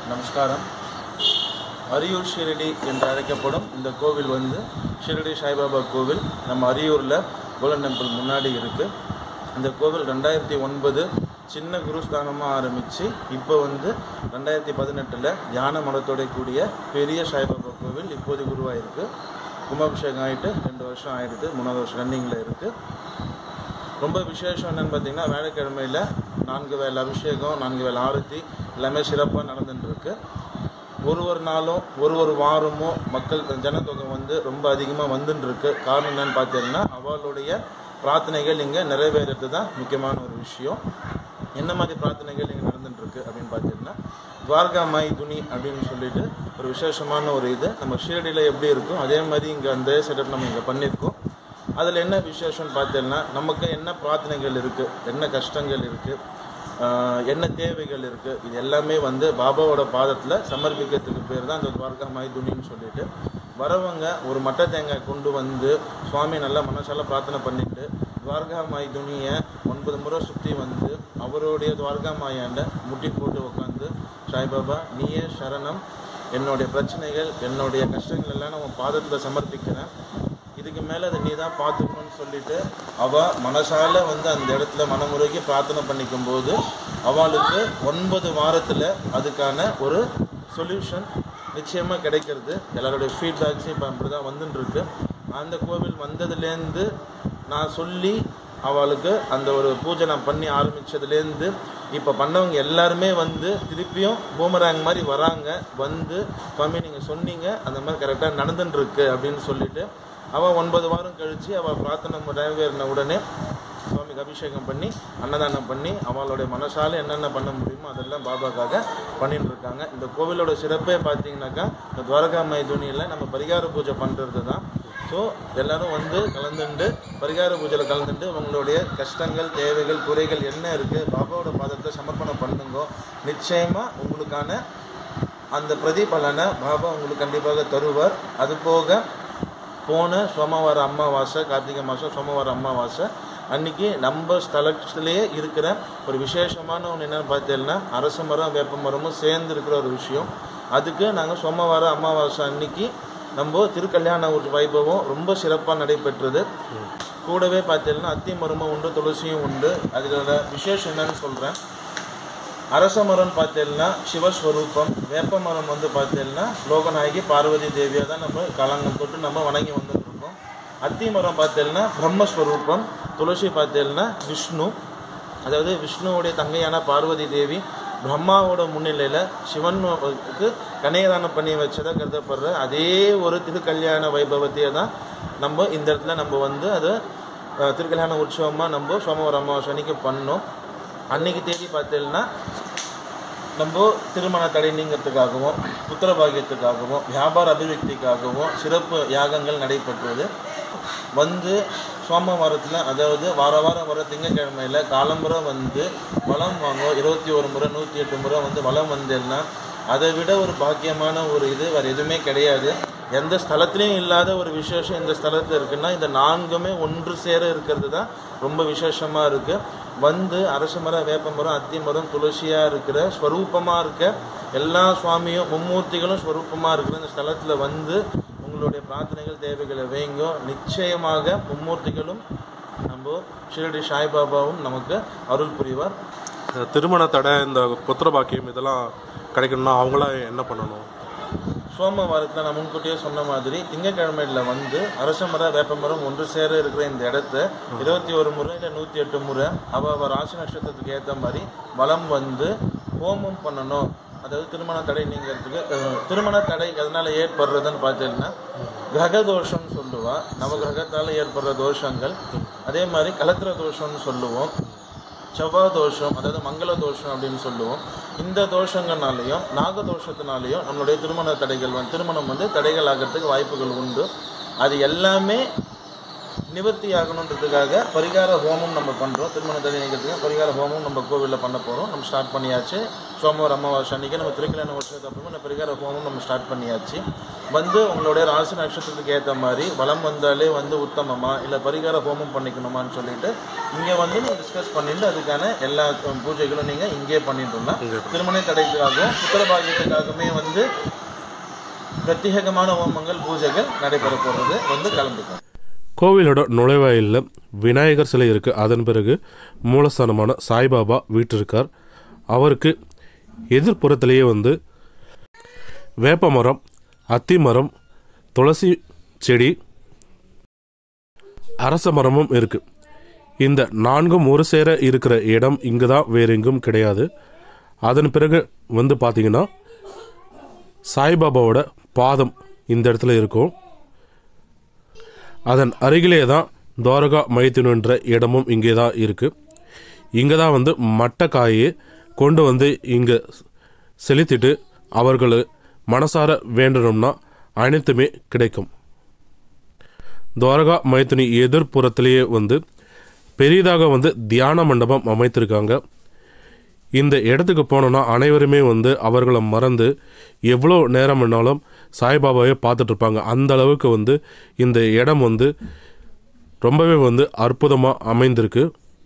நமஸ்காரம் அரியூர் ஷிரடி என்று அழைக்கப்படும் இந்த கோவில் வந்து ஷிரடி சாய்பாபா கோவில் நம்ம அரியூரில் கோல்டன் டெம்பிள் முன்னாடி இருக்குது இந்த கோவில் ரெண்டாயிரத்தி ஒன்பது சின்ன குருஸ்தானமாக ஆரம்பித்து இப்போ வந்து ரெண்டாயிரத்தி பதினெட்டில் தியான மடத்தோட கூடிய பெரிய சாய்பாபா கோவில் இப்போது குருவாயிருக்கு கும்பாபிஷேகம் ஆகிட்டு ரெண்டு வருஷம் ஆயிடுது மூணாவது வருஷம் ரன்னிங்கில் இருக்குது ரொம்ப விசேஷம் என்னன்னு பார்த்தீங்கன்னா வேலைக்கிழமையில் நான்கு வேலை அபிஷேகம் நான்கு வேலை ஆரத்தி எல்லாமே சிறப்பாக நடந்துட்டு இருக்கு ஒரு ஒரு நாளும் ஒரு ஒரு வாரமும் மக்கள் ஜனத்தொகை வந்து ரொம்ப அதிகமாக வந்துட்டு இருக்கு காரணம் என்னன்னு பார்த்தீங்கன்னா அவளுடைய பிரார்த்தனைகள் இங்கே நிறைவேறது தான் முக்கியமான ஒரு விஷயம் என்ன மாதிரி பிரார்த்தனைகள் இங்கே நடந்துட்டு இருக்கு அப்படின்னு பார்த்தீங்கன்னா துவாரகா மாய் துணி அப்படின்னு சொல்லிட்டு ஒரு விசேஷமான ஒரு இது நம்ம ஷீரடியில் எப்படி இருக்கும் அதே மாதிரி இங்கே அந்த செட்டப் நம்ம இங்கே பண்ணியிருக்கோம் அதில் என்ன விசேஷம்னு பார்த்தீங்கன்னா நமக்கு என்ன பிரார்த்தனைகள் இருக்குது என்ன கஷ்டங்கள் இருக்குது என்ன தேவைகள் இருக்குது இது எல்லாமே வந்து பாபாவோட பாதத்தில் சமர்ப்பிக்கிறதுக்கு பேர் தான் அந்த துவாரகா மாய் துணின்னு சொல்லிட்டு வரவங்க ஒரு மட்டை தேங்காய் கொண்டு வந்து சுவாமி நல்லா மனசால பிரார்த்தனை பண்ணிட்டு துவாரகா மாய் துணியை ஒன்பது முறை சுற்றி வந்து அவருடைய துவாரகா மாயாண்ட முட்டி போட்டு உட்காந்து சாய்பாபா நீயே சரணம் என்னுடைய பிரச்சனைகள் என்னுடைய கஷ்டங்கள் எல்லாம் நான் உன் பாதத்தில் சமர்ப்பிக்கிறேன் இதுக்கு மேலே அதை நீ தான் பார்த்துக்கணும்னு சொல்லிட்டு அவள் மனசால வந்து அந்த இடத்துல மனமுறைக்கு பிரார்த்தனை பண்ணிக்கும் போது அவளுக்கு ஒன்பது வாரத்தில் அதுக்கான ஒரு சொல்யூஷன் நிச்சயமாக கிடைக்கிறது எல்லாருடைய ஃபீட்பேக்ஸும் இப்போ அப்படி தான் வந்துட்டுருக்கு அந்த கோவில் வந்ததுலேருந்து நான் சொல்லி அவளுக்கு அந்த ஒரு பூஜை நான் பண்ணி ஆரம்பித்ததுலேருந்து இப்போ பண்ணவங்க எல்லாருமே வந்து திருப்பியும் பூமராங் மாதிரி வராங்க வந்து சுவாமி நீங்கள் சொன்னீங்க அந்த மாதிரி கரெக்டாக நடந்துட்டுருக்கு அப்படின்னு சொல்லிட்டு அவள் ஒன்பது வாரம் கழித்து அவள் பிரார்த்தனை நிறைவேறின உடனே சுவாமிக்கு அபிஷேகம் பண்ணி அன்னதானம் பண்ணி அவளுடைய மனசால என்னென்ன பண்ண முடியுமோ அதெல்லாம் பாபாக்காக பண்ணிட்டு இருக்காங்க இந்த கோவிலோட சிறப்பே பார்த்தீங்கன்னாக்கா இந்த துவாரகா மைதுனியில் நம்ம பரிகார பூஜை பண்ணுறது தான் ஸோ எல்லாரும் வந்து கலந்துண்டு பரிகார பூஜையில் கலந்துட்டு உங்களுடைய கஷ்டங்கள் தேவைகள் குறைகள் என்ன இருக்குது பாபாவோட பாதத்தை சமர்ப்பணம் பண்ணுங்க நிச்சயமாக உங்களுக்கான அந்த பிரதிபலனை பாபா உங்களுக்கு கண்டிப்பாக தருவார் அது போக போன சோமவார அமாவாசை கார்த்திகை மாதம் சோமவார அமாவாசை அன்னைக்கு நம்ம ஸ்தலத்திலேயே இருக்கிற ஒரு விசேஷமான ஒன்று என்னென்னு பார்த்தீங்கன்னா அரச மரம் வேப்ப மரமும் சேர்ந்து இருக்கிற ஒரு விஷயம் அதுக்கு நாங்கள் சோமவார அமாவாசை அன்னைக்கு நம்ம திருக்கல்யாண ஒரு வைபவம் ரொம்ப சிறப்பாக நடைபெற்றது கூடவே பார்த்தீங்கன்னா அத்தி மரமும் உண்டு துளசியும் உண்டு அதில் விசேஷம் என்னன்னு சொல்கிறேன் அரச மரம் பார்த்தீங்கன்னா சிவஸ்வரூபம் வேப்ப மரம் வந்து பார்த்தீங்கன்னா லோகநாயகி பார்வதி தேவியை தான் நம்ம காலங்கள் தொட்டு நம்ம வணங்கி வந்துட்டுருக்கோம் அத்தி மரம் பார்த்தீங்கன்னா பிரம்மஸ்வரூபம் துளசி பார்த்தீங்கன்னா விஷ்ணு அதாவது விஷ்ணுவுடைய தங்கையான பார்வதி தேவி பிரம்மாவோட முன்னிலையில் சிவனுக்கு கணையதானம் பண்ணி வச்சதாக கருதப்படுற அதே ஒரு திருக்கல்யாண வைபவத்தையே தான் நம்ம இந்த இடத்துல நம்ம வந்து அதை திருக்கல்யாண உற்சவமாக நம்ம சோமவாரம் அமாவாசை அன்னைக்கு பண்ணோம் அன்னைக்கு தேதி பார்த்தீங்கன்னா நம்ம திருமண தடை நீங்கிறதுக்காகவும் புத்திர பாகியத்துக்காகவும் வியாபார அபிவிருத்திக்காகவும் சிறப்பு யாகங்கள் நடைபெற்றது வந்து சோமவாரத்தில் அதாவது வார வாரம் வர திங்கக்கிழமையில் காலம்புரை வந்து வளம் வாங்கும் இருபத்தி ஒரு முறை நூற்றி எட்டு முறை வந்து வளம் வந்தேன்னா அதை விட ஒரு பாக்கியமான ஒரு இது வேறு எதுவுமே கிடையாது எந்த ஸ்தலத்துலேயும் இல்லாத ஒரு விசேஷம் இந்த ஸ்தலத்தில் இருக்குன்னா இந்த நான்குமே ஒன்று சேர இருக்கிறது தான் ரொம்ப விசேஷமாக இருக்குது வந்து அரச மரம் வேப்ப மரம் அத்தி மரம் துளசியாக இருக்கிற ஸ்வரூபமாக இருக்க எல்லா சுவாமியும் மும்மூர்த்திகளும் ஸ்வரூபமாக இருக்கிற இந்த ஸ்தலத்தில் வந்து உங்களுடைய பிரார்த்தனைகள் தேவைகளை வைங்க நிச்சயமாக மும்மூர்த்திகளும் நம்ம ஷிரடி சாய்பாபாவும் நமக்கு அருள் புரிவார் இந்த திருமண தடை இந்த புத்திர பாக்கியம் இதெல்லாம் கிடைக்கணும்னா அவங்களாம் என்ன பண்ணணும் சோமவாரத்தில் நான் முன்கூட்டியே சொன்ன மாதிரி திங்கக்கிழமையில் வந்து அரச மரம் வேப்ப மரம் ஒன்று சேர இருக்கிற இந்த இடத்த இருபத்தி ஒரு முறை இல்லை நூற்றி எட்டு முறை அவ அவ ராசி நட்சத்திரத்துக்கு ஏற்ற மாதிரி வளம் வந்து ஹோமம் பண்ணணும் அதாவது திருமண தடை நீங்கிறதுக்கு அஹ், திருமண தடை எதனால் ஏற்படுறதுன்னு பார்த்தீங்கன்னா கிரக தோஷம்னு சொல்லுவா நவகிரகத்தால் ஏற்படுற தோஷங்கள் அதே மாதிரி கலத்திர தோஷம்னு சொல்லுவோம் செவ்வாய் தோஷம் அதாவது மங்கள தோஷம் அப்படின்னு சொல்லுவோம் இந்த தோஷங்கள்னாலையும் நாக தோஷத்தினாலையும் நம்மளுடைய திருமண தடைகள் வந்து திருமணம் வந்து தடைகள் ஆகிறதுக்கு வாய்ப்புகள் உண்டு அது எல்லாமே நிவர்த்தி ஆகணுன்றதுக்காக பரிகார ஹோமம் நம்ம பண்ணுறோம் திருமண தடை நீக்கிறதுக்கு பரிகார ஹோமம் நம்ம கோவிலில் பண்ண போகிறோம் நம்ம ஸ்டார்ட் பண்ணியாச்சு சோமவாரம் அமாவாசை அன்றைக்கி நம்ம திருக்கல்யாண வருஷத்துக்கு அப்புறமா இந்த பரிகார ஹோமம் நம்ம ஸ்டார்ட் பண்ணியாச்சு வந்து உங்களுடைய ராசி நட்சத்திரத்துக்கு ஏற்ற மாதிரி வலம் வந்தாலே வந்து உத்தமமா இல்லை பரிகார ஹோமம் பண்ணிக்கணுமான்னு சொல்லிட்டு இங்கே வந்து நீங்கள் டிஸ்கஸ் பண்ணிட்டு அதுக்கான எல்லா பூஜைகளும் நீங்கள் இங்கே பண்ணிட்டுலாம் திருமண தடைக்காகவும் புத்திரபாகியத்துக்காகவுமே வந்து பிரத்யேகமான ஹோமங்கள் பூஜைகள் நடைபெற போகிறது வந்து கலந்துக்கும் கோவிலோட நுழைவாயிலில் விநாயகர் சிலை இருக்குது அதன் பிறகு மூலஸ்தானமான சாய்பாபா வீட்டிருக்கார் அவருக்கு எதிர்ப்புறத்திலேயே வந்து வேப்ப மரம் அத்தி மரம் துளசி செடி அரச மரமும் இருக்குது இந்த நான்கும் ஒரு சேர இருக்கிற இடம் இங்கு தான் வேற எங்கும் கிடையாது அதன் பிறகு வந்து பார்த்தீங்கன்னா சாய்பாபாவோட பாதம் இந்த இடத்துல இருக்கும் அதன் அருகிலே தான் துவாரகா மைத்துனுன்ற இடமும் இங்கே தான் இருக்குது இங்கே தான் வந்து மட்டக்காயை கொண்டு வந்து இங்கே செலுத்திட்டு அவர்கள் மனசார வேண்டணும்னா அனைத்துமே கிடைக்கும் துவாரகா மைத்துனி எதிர்ப்புறத்திலேயே வந்து பெரிதாக வந்து தியான மண்டபம் அமைத்திருக்காங்க இந்த இடத்துக்கு போனோன்னா அனைவருமே வந்து அவர்களை மறந்து எவ்வளோ நேரம் வேணாலும் சாய்பாபாவை பார்த்துட்டு இருப்பாங்க அந்த அளவுக்கு வந்து இந்த இடம் வந்து ரொம்பவே வந்து அற்புதமாக அமைந்திருக்கு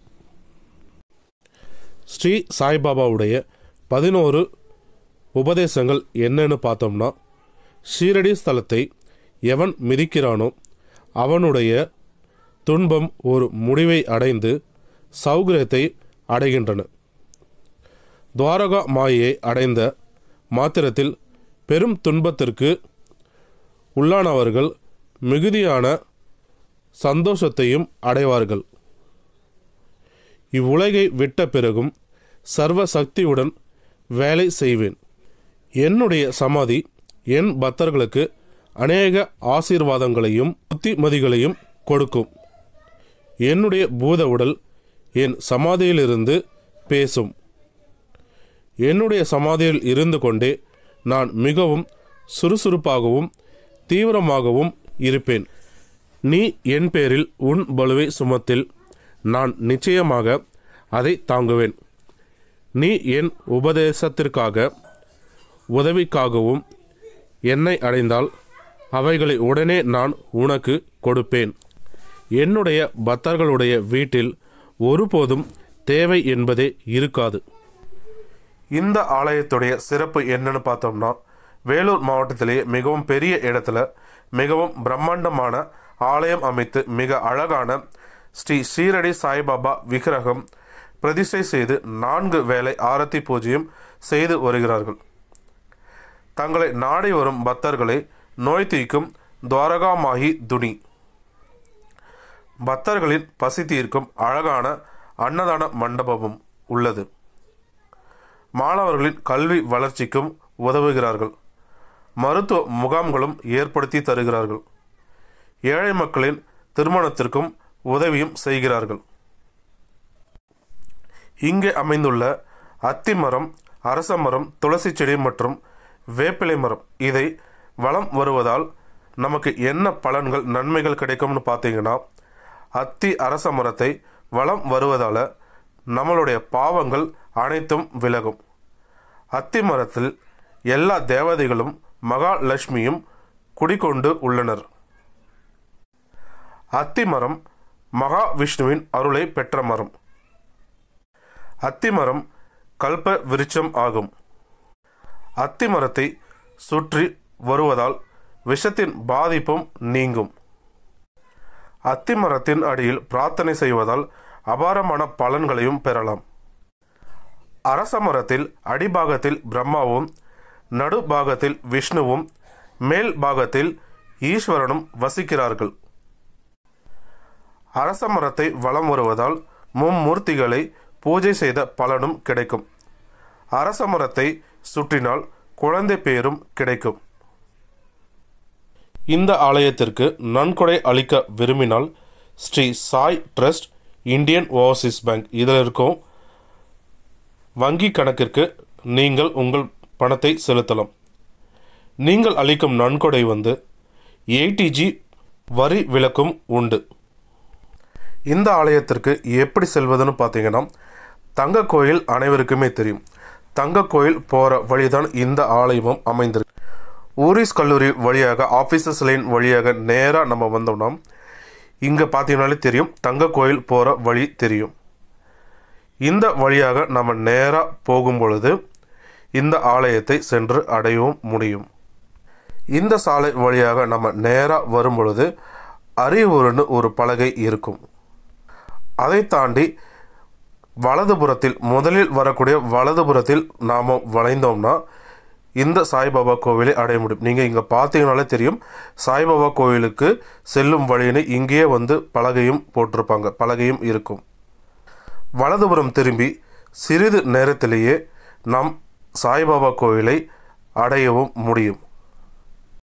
ஸ்ரீ சாய்பாபாவுடைய பதினோரு உபதேசங்கள் என்னன்னு பார்த்தோம்னா ஷீரடி ஸ்தலத்தை எவன் மிதிக்கிறானோ அவனுடைய துன்பம் ஒரு முடிவை அடைந்து சௌகரியத்தை அடைகின்றன துவாரகா மாயை அடைந்த மாத்திரத்தில் பெரும் துன்பத்திற்கு உள்ளானவர்கள் மிகுதியான சந்தோஷத்தையும் அடைவார்கள் இவ்வுலகை விட்ட பிறகும் சர்வ சக்தியுடன் வேலை செய்வேன் என்னுடைய சமாதி என் பக்தர்களுக்கு அநேக ஆசீர்வாதங்களையும் புத்திமதிகளையும் கொடுக்கும் என்னுடைய பூத உடல் என் சமாதியிலிருந்து பேசும் என்னுடைய சமாதியில் இருந்து கொண்டே நான் மிகவும் சுறுசுறுப்பாகவும் தீவிரமாகவும் இருப்பேன் நீ என் பேரில் உன் பலுவை சுமத்தில் நான் நிச்சயமாக அதை தாங்குவேன் நீ என் உபதேசத்திற்காக உதவிக்காகவும் என்னை அடைந்தால் அவைகளை உடனே நான் உனக்கு கொடுப்பேன் என்னுடைய பக்தர்களுடைய வீட்டில் ஒருபோதும் தேவை என்பதே இருக்காது இந்த ஆலயத்துடைய சிறப்பு என்னன்னு பார்த்தோம்னா வேலூர் மாவட்டத்திலேயே மிகவும் பெரிய இடத்துல மிகவும் பிரம்மாண்டமான ஆலயம் அமைத்து மிக அழகான ஸ்ரீ ஸ்ரீரடி சாய்பாபா விக்கிரகம் பிரதிஷ்டை செய்து நான்கு வேளை ஆரத்தி பூஜையும் செய்து வருகிறார்கள் தங்களை நாடி வரும் பக்தர்களை நோய் தீர்க்கும் துவாரகாமாகி துணி பக்தர்களின் பசி தீர்க்கும் அழகான அன்னதான மண்டபமும் உள்ளது மாணவர்களின் கல்வி வளர்ச்சிக்கும் உதவுகிறார்கள் மருத்துவ முகாம்களும் ஏற்படுத்தி தருகிறார்கள் ஏழை மக்களின் திருமணத்திற்கும் உதவியும் செய்கிறார்கள் இங்கே அமைந்துள்ள அத்தி மரம் அரச மரம் துளசி செடி மற்றும் வேப்பிலை மரம் இதை வளம் வருவதால் நமக்கு என்ன பலன்கள் நன்மைகள் கிடைக்கும்னு பார்த்தீங்கன்னா அத்தி அரச மரத்தை வளம் வருவதால் நம்மளுடைய பாவங்கள் அனைத்தும் விலகும் அத்தி மரத்தில் எல்லா தேவதைகளும் மகாலட்சுமியும் குடிகொண்டு உள்ளனர் அத்தி மரம் மகாவிஷ்ணுவின் அருளை பெற்ற மரம் அத்தி மரம் கல்ப விருட்சம் ஆகும் அத்தி மரத்தை சுற்றி வருவதால் விஷத்தின் பாதிப்பும் நீங்கும் அத்தி மரத்தின் அடியில் பிரார்த்தனை செய்வதால் அபாரமான பலன்களையும் பெறலாம் அரச மரத்தில் அடிபாகத்தில் பிரம்மாவும் நடுபாகத்தில் விஷ்ணுவும் மேல் பாகத்தில் ஈஸ்வரனும் வசிக்கிறார்கள் அரச மரத்தை வலம் வருவதால் மும்மூர்த்திகளை பூஜை செய்த பலனும் கிடைக்கும் அரச மரத்தை சுற்றினால் குழந்தை பேரும் கிடைக்கும் இந்த ஆலயத்திற்கு நன்கொடை அளிக்க விரும்பினால் Shri Sai trust Indian Overseas Bank இதில் இருக்கும் வங்கி கணக்கிற்கு நீங்கள் உங்கள் பணத்தை செலுத்தலாம் நீங்கள் அளிக்கும் நன்கொடை வந்து ஏடிஜி வரி விலக்கும் உண்டு இந்த ஆலயத்திற்கு எப்படி செல்வதுன்னு பார்த்தீங்கன்னா தங்க கோயில் அனைவருக்குமே தெரியும் தங்க கோயில் போகிற வழிதான் இந்த ஆலயமும் அமைந்திருக்கு ஊரிஸ் கல்லூரி வழியாக ஆஃபீஸர்ஸ் லைன் வழியாக நேராக நம்ம வந்தோம்னா இங்கே பார்த்தீங்கனாலே தெரியும் தங்க கோயில் போகிற வழி தெரியும் இந்த வழியாக நம்ம நேராக போகும் பொழுது இந்த ஆலயத்தை சென்று அடையவும் முடியும் இந்த சாலை வழியாக நம்ம நேராக வரும் பொழுது அரியவூர்னு ஒரு பலகை இருக்கும் அதை தாண்டி வலதுபுறத்தில் முதலில் வரக்கூடிய வலதுபுறத்தில் நாம் வளைந்தோம்னா இந்த சாய்பாபா கோவிலை அடைய முடியும் நீங்கள் இங்கே பார்த்தீங்கனாலே தெரியும் சாய்பாபா கோவிலுக்கு செல்லும் வழின்னு இங்கேயே வந்து பலகையும் போட்டிருப்பாங்க பலகையும் இருக்கும் வலதுபுறம் திரும்பி சிறிது நேரத்திலேயே நாம் சாய்பாபா கோவிலை அடையவும் முடியும்